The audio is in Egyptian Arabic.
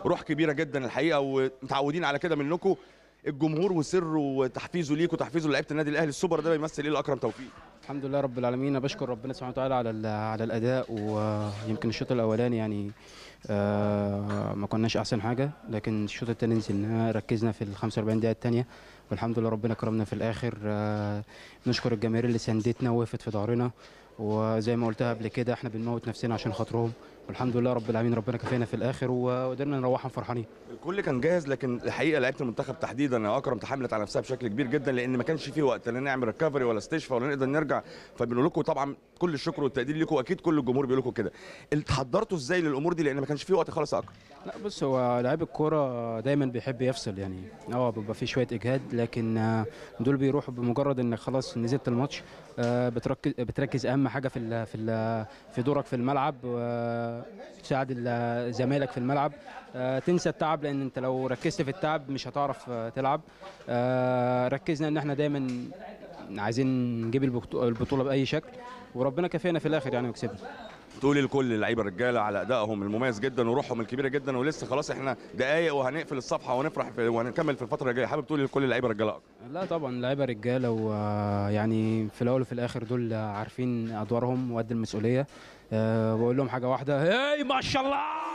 روح كبيره جدا الحقيقه ومتعودين على كده منكم الجمهور وسره وتحفيزه ليك وتحفيزه لعيبه النادي الاهلي السوبر ده بيمثل ايه لاكرم توفيق الحمد لله رب العالمين أنا بشكر ربنا سبحانه وتعالى على ال- على الاداء ويمكن الشوط الاولاني يعني آه، ما كناش احسن حاجه لكن الشوط الثاني نزلنا ركزنا في ال 45 دقيقه الثانيه والحمد لله ربنا كرمنا في الاخر آه، نشكر الجماهير اللي ساندتنا ووقفت في ظهرنا وزي ما قلتها قبل كده احنا بنموت نفسنا عشان خاطرهم والحمد لله رب العالمين ربنا كفينا في الاخر وقدرنا نروحهم فرحانين الكل كان جاهز لكن الحقيقه لعيبه المنتخب تحديدا يا اكرم تحملت على نفسها بشكل كبير جدا لان ما كانش فيه وقت لا نعمل ريكفري ولا استشفاء ولا نقدر نرجع فبنقول لكم طبعا كل الشكر والتقدير لكم واكيد كل الجمهور بيقول لكم كده اتحضرتوا ازاي للامور دي لان ما كانش فيه وقت خالص يا اكرم لا بص هو لعيب الكوره دايما بيحب يفصل يعني اه بيبقى فيه شويه اجهاد لكن آه، دول بيروحوا بمجرد انك خلاص نزلت الماتش آه، بتركز بتركز اهم حاجه في ال في ال في دورك في الملعب وتساعد ال- زمايلك في الملعب آه، تنسى التعب لان انت لو ركزت في التعب مش هتعرف آه، تلعب آه، ركزنا ان احنا دايما عايزين نجيب البطو- البطوله باي شكل وربنا كفينا في الاخر يعني وكسبنا تقولي لكل اللعيبه الرجاله على ادائهم المميز جدا وروحهم الكبيره جدا ولسه خلاص احنا دقايق وهنقفل الصفحه ونفرح في وهنكمل في الفتره الجايه حابب تقولي لكل اللعيبه الرجاله أكتر. لا طبعا لعيبه رجاله ويعني في الاول وفي الاخر دول عارفين ادوارهم وقد المسؤوليه أه بقول لهم حاجه واحده هاي ما شاء الله